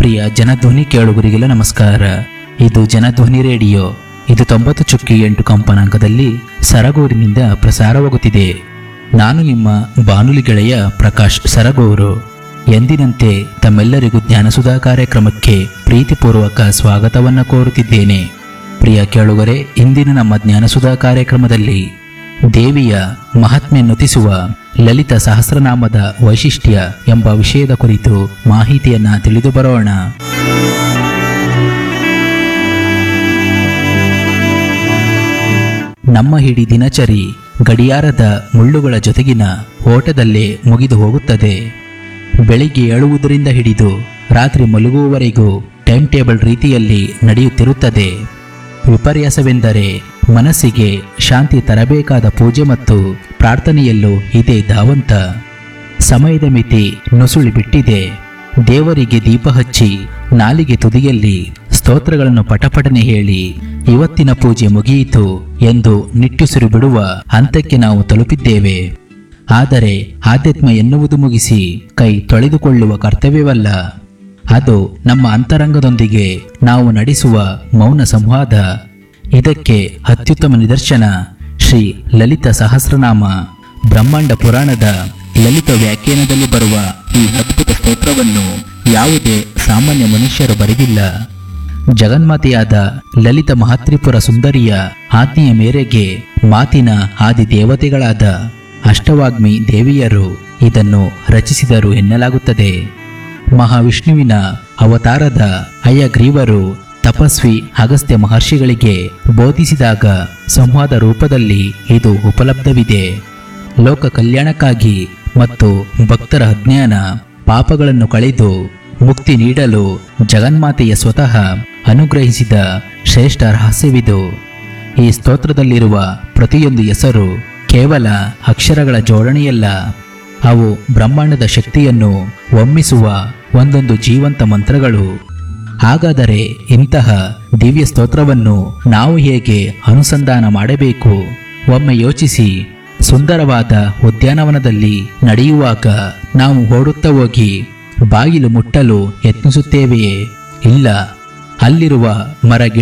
ಪ್ರಿಯ ಜನಧ್ವನಿ ಕೇಳುಗರಿಗೆಲ್ಲ ನಮಸ್ಕಾರ ಇದು ಜನಧ್ವನಿ ರೇಡಿಯೋ ಇದು ತೊಂಬತ್ತು ಚುಕ್ಕಿ ಎಂಟು ಕಂಪನಾಂಕದಲ್ಲಿ ಸರಗೂರಿನಿಂದ ಪ್ರಸಾರವಾಗುತ್ತಿದೆ ನಾನು ನಿಮ್ಮ ಬಾನುಲಿ ಗೆಳೆಯ ಪ್ರಕಾಶ್ ಸರಗೂರು ಎಂದಿನಂತೆ ತಮ್ಮೆಲ್ಲರಿಗೂ ಜ್ಞಾನಸುಧಾ ಕಾರ್ಯಕ್ರಮಕ್ಕೆ ಪ್ರೀತಿಪೂರ್ವಕ ಸ್ವಾಗತವನ್ನ ಕೋರುತ್ತಿದ್ದೇನೆ ಪ್ರಿಯ ಕೇಳುಗರೆ ಇಂದಿನ ನಮ್ಮ ಜ್ಞಾನಸುಧಾ ಕಾರ್ಯಕ್ರಮದಲ್ಲಿ ದೇವಿಯ ಮಹಾತ್ಮೆಯನ್ನುತಿಸುವ ಲಲಿತ ಸಹಸ್ರನಾಮದ ವೈಶಿಷ್ಟ್ಯ ಎಂಬ ವಿಷಯದ ಕುರಿತು ಮಾಹಿತಿಯನ್ನ ತಿಳಿದು ಬರೋಣ ನಮ್ಮ ಹಿಡಿ ದಿನಚರಿ ಗಡಿಯಾರದ ಮುಳ್ಳುಗಳ ಜೊತೆಗಿನ ಓಟದಲ್ಲೇ ಮುಗಿದು ಹೋಗುತ್ತದೆ ಬೆಳಿಗ್ಗೆ ಏಳುವುದರಿಂದ ಹಿಡಿದು ರಾತ್ರಿ ಮಲಗುವವರೆಗೂ ಟೈಮ್ ಟೇಬಲ್ ರೀತಿಯಲ್ಲಿ ನಡೆಯುತ್ತಿರುತ್ತದೆ ವಿಪರ್ಯಾಸವೆಂದರೆ ಮನಸ್ಸಿಗೆ ಶಾಂತಿ ತರಬೇಕಾದ ಪೂಜೆ ಮತ್ತು ಪ್ರಾರ್ಥನೆಯಲ್ಲೂ ಇದೇ ಧಾವಂತ ಸಮಯದ ಮಿತಿ ನುಸುಳಿ ಬಿಟ್ಟಿದೆ ದೇವರಿಗೆ ದೀಪ ಹಚ್ಚಿ ನಾಲಿಗೆ ತುದಿಯಲ್ಲಿ ಸ್ತೋತ್ರಗಳನ್ನು ಪಟಪಟನೆ ಹೇಳಿ ಇವತ್ತಿನ ಪೂಜೆ ಮುಗಿಯಿತು ಎಂದು ನಿಟ್ಟುಸಿರು ಬಿಡುವ ಹಂತಕ್ಕೆ ನಾವು ತಲುಪಿದ್ದೇವೆ ಆದರೆ ಆಧ್ಯಾತ್ಮ ಎನ್ನುವುದು ಮುಗಿಸಿ ಕೈ ತೊಳೆದುಕೊಳ್ಳುವ ಕರ್ತವ್ಯವಲ್ಲ ಅದು ನಮ್ಮ ಅಂತರಂಗದೊಂದಿಗೆ ನಾವು ನಡೆಸುವ ಮೌನ ಸಂವಾದ ಇದಕ್ಕೆ ಅತ್ಯುತ್ತಮ ನಿದರ್ಶನ ಶ್ರೀ ಲಲಿತ ಸಹಸ್ರನಾಮ ಬ್ರಹ್ಮಾಂಡ ಪುರಾಣದ ಲಲಿತ ವ್ಯಾಖ್ಯಾನದಲ್ಲಿ ಬರುವ ಈ ಅದ್ಭುತ ಸ್ತೋತ್ರವನ್ನು ಯಾವುದೇ ಸಾಮಾನ್ಯ ಮನುಷ್ಯರು ಬರೆದಿಲ್ಲ ಜಗನ್ಮಾತೆಯಾದ ಲಲಿತ ಮಹಾತ್ರಿಪುರ ಸುಂದರಿಯ ಆಜ್ಞೆಯ ಮೇರೆಗೆ ಮಾತಿನ ಆದಿ ದೇವತೆಗಳಾದ ಅಷ್ಟವಾಗ್ಮಿ ದೇವಿಯರು ಇದನ್ನು ರಚಿಸಿದರು ಎನ್ನಲಾಗುತ್ತದೆ ಮಹಾವಿಷ್ಣುವಿನ ಅವತಾರದ ಅಯ್ಯಗ್ರೀವರು ತಪಸ್ವಿ ಅಗಸ್ತ್ಯ ಮಹರ್ಷಿಗಳಿಗೆ ಬೋಧಿಸಿದಾಗ ಸಂವಾದ ರೂಪದಲ್ಲಿ ಇದು ಉಪಲಬ್ಧವಿದೆ ಲೋಕ ಕಲ್ಯಾಣಕ್ಕಾಗಿ ಮತ್ತು ಭಕ್ತರ ಅಜ್ಞಾನ ಪಾಪಗಳನ್ನು ಕಳೆದು ಮುಕ್ತಿ ನೀಡಲು ಜಗನ್ಮಾತೆಯ ಸ್ವತಃ ಅನುಗ್ರಹಿಸಿದ ಶ್ರೇಷ್ಠ ರಹಸ್ಯವಿದು ಈ ಸ್ತೋತ್ರದಲ್ಲಿರುವ ಪ್ರತಿಯೊಂದು ಹೆಸರು ಕೇವಲ ಅಕ್ಷರಗಳ ಜೋಡಣೆಯಲ್ಲ ಅವು ಬ್ರಹ್ಮಾಂಡದ ಶಕ್ತಿಯನ್ನು ಒಮ್ಮಿಸುವ ಒಂದೊಂದು ಜೀವಂತ ಮಂತ್ರಗಳು ಹಾಗಾದರೆ ಇಂತಹ ದಿವ್ಯ ಸ್ತೋತ್ರವನ್ನು ನಾವು ಹೇಗೆ ಅನುಸಂಧಾನ ಮಾಡಬೇಕು ಒಮ್ಮೆ ಯೋಚಿಸಿ ಸುಂದರವಾದ ಉದ್ಯಾನವನದಲ್ಲಿ ನಡೆಯುವಾಗ ನಾವು ಓಡುತ್ತಾ ಹೋಗಿ ಬಾಗಿಲು ಮುಟ್ಟಲು ಯತ್ನಿಸುತ್ತೇವೆಯೇ ಇಲ್ಲ ಅಲ್ಲಿರುವ ಮರ